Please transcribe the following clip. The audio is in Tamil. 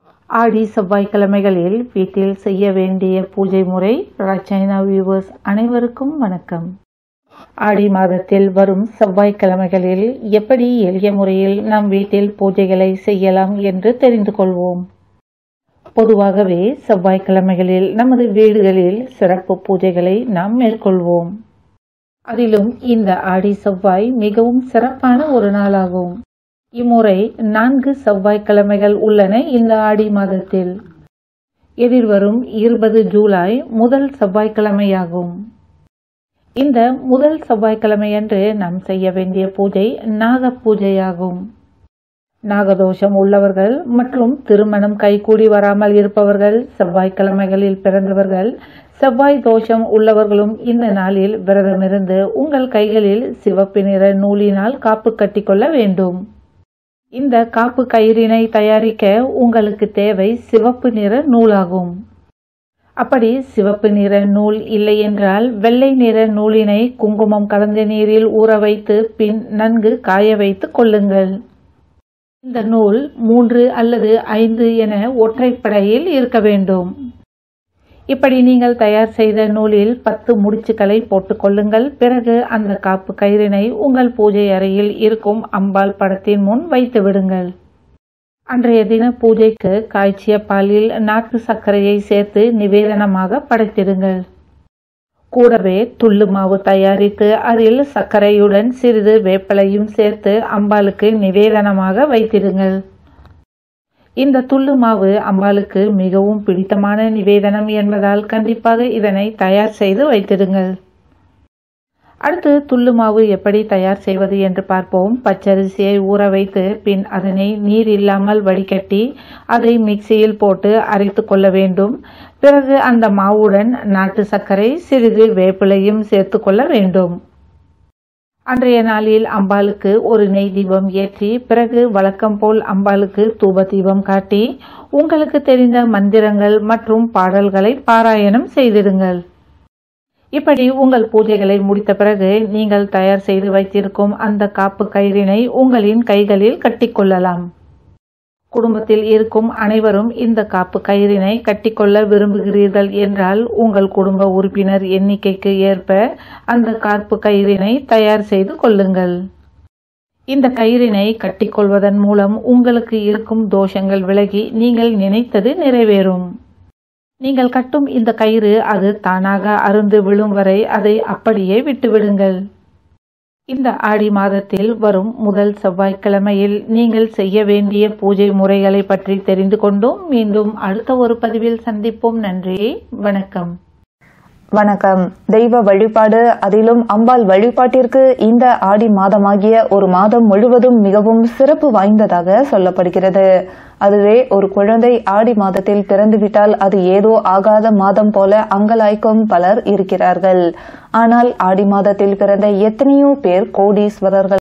ஆடி செவ்வாய்க்கிழமைகளில் வீட்டில் செய்ய வேண்டிய பூஜை முறை ரச்சைனா வியூவர்ஸ் அனைவருக்கும் வணக்கம் ஆடி மாதத்தில் வரும் செவ்வாய்க்கிழமைகளில் எப்படி எளிய முறையில் நம் வீட்டில் பூஜைகளை செய்யலாம் என்று தெரிந்து கொள்வோம் பொதுவாகவே செவ்வாய்க்கிழமைகளில் நமது வீடுகளில் சிறப்பு பூஜைகளை நாம் மேற்கொள்வோம் அதிலும் இந்த ஆடி செவ்வாய் மிகவும் சிறப்பான ஒரு நாளாகும் இம்முறை நான்கு செவ்வாய்க்கிழமைகள் உள்ளன இந்த ஆடி மாதத்தில் எதிர்வரும் இருபது ஜூலை முதல் செவ்வாய்க்கிழமையாகும் இந்த முதல் செவ்வாய்க்கிழமையன்று நாம் செய்ய வேண்டிய பூஜை நாக பூஜையாகும் நாகதோஷம் உள்ளவர்கள் மற்றும் திருமணம் கைகூடி வராமல் இருப்பவர்கள் செவ்வாய்க்கிழமைகளில் பிறந்தவர்கள் செவ்வாய் தோஷம் உள்ளவர்களும் இந்த நாளில் விரதமிருந்து உங்கள் கைகளில் சிவப்பு நிற நூலினால் காப்பு கட்டிக்கொள்ள வேண்டும் இந்த காப்பு கயிறினை தயாரிக்க உங்களுக்கு தேவை சிவப்பு நிற நூலாகும் அப்படி சிவப்பு நிற நூல் இல்லை என்றால் வெள்ளை நிற நூலினை குங்குமம் கலந்த நீரில் ஊற வைத்து பின் நன்கு காய வைத்து கொள்ளுங்கள் இந்த நூல் மூன்று அல்லது ஐந்து என ஒற்றைப்படையில் இருக்க வேண்டும் இப்படி நீங்கள் தயார் செய்த நூலில் பத்து முடிச்சுக்களை போட்டுக்கொள்ளுங்கள் பிறகு அந்த காப்பு கயிறினை உங்கள் பூஜை அறையில் இருக்கும் அம்பாள் படத்தின் முன் வைத்து விடுங்கள் அன்றைய தின பூஜைக்கு காய்ச்சிய பாலில் நாட்டு சர்க்கரையை சேர்த்து நிவேதனமாக படைத்திடுங்கள் கூடவே துள்ளு மாவு தயாரித்து அதில் சர்க்கரையுடன் சிறிது வேப்பலையும் சேர்த்து அம்பாளுக்கு நிவேதனமாக வைத்திடுங்கள் இந்த துள்ளு மாவு அம்பாளுக்கு மிகவும் பிடித்தமான நிவேதனம் என்பதால் கண்டிப்பாக இதனை தயார் செய்து வைத்திடுங்கள் அடுத்து துள்ளு மாவு எப்படி தயார் செய்வது என்று பார்ப்போம் பச்சரிசியை ஊற வைத்து பின் அதனை நீர் இல்லாமல் வடிகட்டி அதை மிக்சியில் போட்டு அரைத்து கொள்ள வேண்டும் பிறகு அந்த மாவுடன் நாட்டு சர்க்கரை சிறிது வேப்பிலையும் சேர்த்து கொள்ள வேண்டும் அன்றைய நாளில் அம்பாளுக்கு ஒரு நெய் தீபம் ஏற்றி பிறகு வழக்கம் போல் அம்பாளுக்கு தூப தீபம் காட்டி உங்களுக்கு தெரிந்த மந்திரங்கள் மற்றும் பாடல்களை பாராயணம் செய்திடுங்கள் இப்படி உங்கள் பூஜைகளை முடித்த பிறகு நீங்கள் தயார் செய்து வைத்திருக்கும் அந்த காப்பு கயிறினை உங்களின் கைகளில் கட்டிக்கொள்ளலாம் குடும்பத்தில் இருக்கும் அனைவரும் இந்த காப்பு கயிறினை கட்டிக்கொள்ள விரும்புகிறீர்கள் என்றால் உங்கள் குடும்ப உறுப்பினர் எண்ணிக்கைக்கு ஏற்ப அந்த காப்பு கயிறினை தயார் செய்து கொள்ளுங்கள் இந்த கயிறினை கட்டிக்கொள்வதன் மூலம் உங்களுக்கு இருக்கும் தோஷங்கள் விலகி நீங்கள் நினைத்தது நிறைவேறும் நீங்கள் கட்டும் இந்த கயிறு அது தானாக அருந்து விழும் வரை அதை அப்படியே விட்டுவிடுங்கள் இந்த ஆடி மாதத்தில் வரும் முதல் செவ்வாய்க்கிழமையில் நீங்கள் செய்ய வேண்டிய பூஜை முறைகளை பற்றி தெரிந்து கொண்டோம் மீண்டும் அடுத்த ஒரு பதிவில் சந்திப்போம் நன்றி வணக்கம் வணக்கம் தெய்வ வழிபாடு அதிலும் அம்பாள் வழிபாட்டிற்கு இந்த ஆடி மாதமாகிய ஒரு மாதம் முழுவதும் மிகவும் சிறப்பு வாய்ந்ததாக சொல்லப்படுகிறது அதுவே ஒரு குழந்தை ஆடி மாதத்தில் பிறந்துவிட்டால் அது ஏதோ ஆகாத மாதம் போல அங்கலாய்க்கும் பலர் இருக்கிறார்கள் ஆனால் ஆடி மாதத்தில் பிறந்த எத்தனையோ பேர் கோடீஸ்வரர்கள்